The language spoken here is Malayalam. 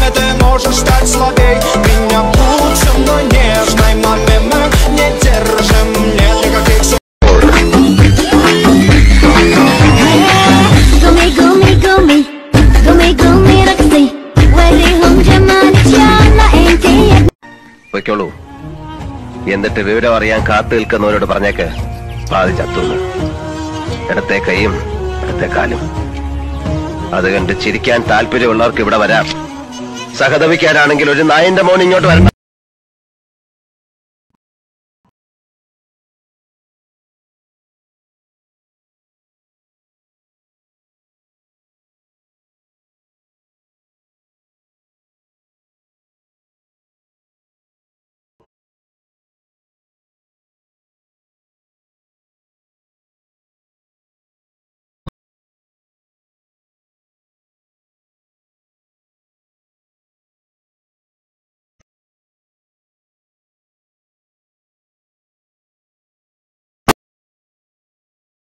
мне ты можешь стать слабей Меня будь со мной нежной Маме мы не держим Нет никаких су- Gumi gumi gumi Gumi gumi रखती वरी हम जमाने चाला एंटी പൊയ്ക്കോളൂ എന്നിട്ട് വിവരം അറിയാൻ കാത്തു നിൽക്കുന്നവരോട് പറഞ്ഞേക്ക് പാതി ചത്തുന്ന് ഇടത്തെ കൈയും ഇടത്തെ കാലും അത് കണ്ട് ചിരിക്കാൻ താല്പര്യമുള്ളവർക്ക് ഇവിടെ വരാം സഹതപിക്കാനാണെങ്കിൽ ഒരു നായന്റെ മോൻ ഇങ്ങോട്ട് വരണം